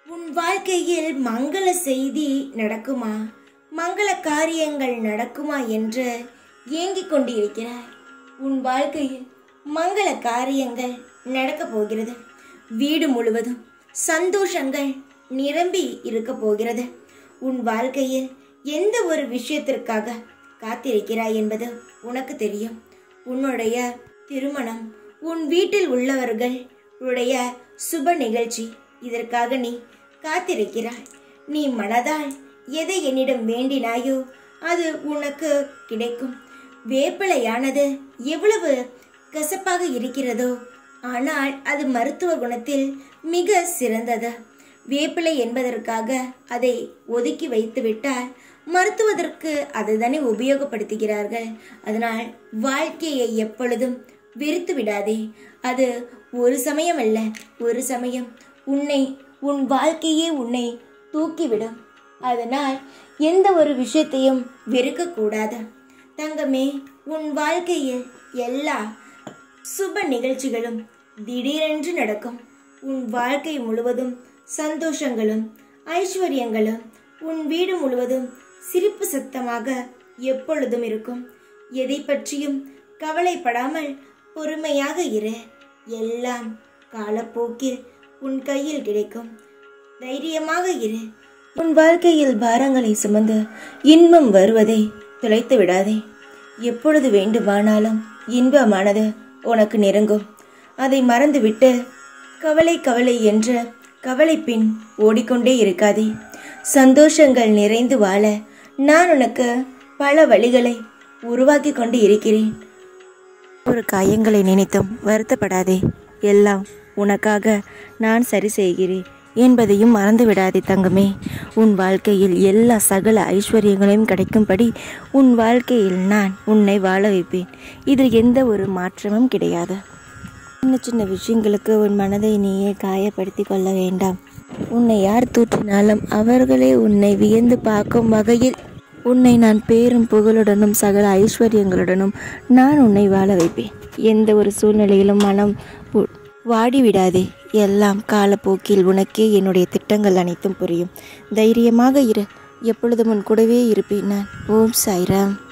உன் வாழ்க்கையில் மங்கள செய்தி நடக்குமா மங்கள காரியங்கள் நடக்குமா என்று ஏங்கிக் கொண்டிருக்கிறாய் உன் வாழ்க்கையில் மங்கள காரியங்கள் நடக்கப் போகிறது வீடு முழுவதும் சந்தோஷங்கள் நிரம்பி இருக்க போகிறது உன் வாழ்க்கையில் எந்த ஒரு விஷயத்திற்காக காத்திருக்கிறாய் என்பது உனக்கு தெரியும் உன்னுடைய திருமணம் உன் வீட்டில் உள்ளவர்கள் உடைய சுப நிகழ்ச்சி இதற்காக நீ காத்திருக்கிறாய் நீ மனதால் எதை என்னிடம் வேண்டினாயோ அது உனக்கு கிடைக்கும் வேப்பிலையானது எவ்வளவு கசப்பாக இருக்கிறதோ ஆனால் அது மருத்துவ குணத்தில் மிக சிறந்தது வேப்பிலை என்பதற்காக அதை ஒதுக்கி வைத்து விட்டால் மருத்துவதற்கு அதுதானே உபயோகப்படுத்துகிறார்கள் அதனால் வாழ்க்கையை எப்பொழுதும் வெறுத்து விடாதே அது ஒரு சமயம் அல்ல ஒரு சமயம் உன்னை உன் வாழ்க்கையே உன்னை தூக்கிவிடும் அதனால் எந்த ஒரு விஷயத்தையும் வெறுக்கக்கூடாது தங்கமே உன் வாழ்க்கையில் எல்லா சுப நிகழ்ச்சிகளும் திடீரென்று நடக்கும் உன் வாழ்க்கை முழுவதும் சந்தோஷங்களும் ஐஸ்வர்யங்களும் உன் வீடு முழுவதும் சிரிப்பு சத்தமாக எப்பொழுதும் இருக்கும் எதை பற்றியும் கவலைப்படாமல் பொறுமையாக இரு எல்லாம் காலப்போக்கில் உன் கையில் கிடைக்கும் தைரியமாக இரு உன் வாழ்க்கையில் பாரங்களை சுமந்து இன்பம் வருவதை தொலைத்து விடாதே எப்பொழுது வேண்டுமானாலும் இன்பமானது உனக்கு நெருங்கும் அதை மறந்துவிட்டு கவலை கவலை என்ற கவலை பின் ஓடிக்கொண்டே இருக்காதே சந்தோஷங்கள் நிறைந்து வாழ நான் உனக்கு பல வழிகளை உருவாக்கி கொண்டு இருக்கிறேன் ஒரு காயங்களை நினைத்தும் வருத்தப்படாதே எல்லாம் உனக்காக நான் சரி செய்கிறேன் என்பதையும் மறந்து விடாதே தங்கமே உன் வாழ்க்கையில் எல்லா சகல ஐஸ்வர்யங்களையும் கிடைக்கும்படி உன் வாழ்க்கையில் நான் உன்னை வாழ வைப்பேன் இதில் எந்த ஒரு மாற்றமும் கிடையாது சின்ன சின்ன விஷயங்களுக்கு உன் மனதை நீயே காயப்படுத்தி கொள்ள வேண்டாம் உன்னை யார் தூற்றினாலும் அவர்களே உன்னை வியந்து பார்க்கும் வகையில் உன்னை நான் பேரும் புகழுடனும் சகல ஐஸ்வர்யங்களுடனும் நான் உன்னை வாழ வைப்பேன் எந்த ஒரு சூழ்நிலையிலும் மனம் உ- வாடி விடாதே எல்லாம் காலப்போக்கில் உனக்கே என்னுடைய திட்டங்கள் அனைத்தும் புரியும் தைரியமாக இரு எப்பொழுதும் உன் கூடவே இருப்பேன் நான் ஓம் சாய்ராம்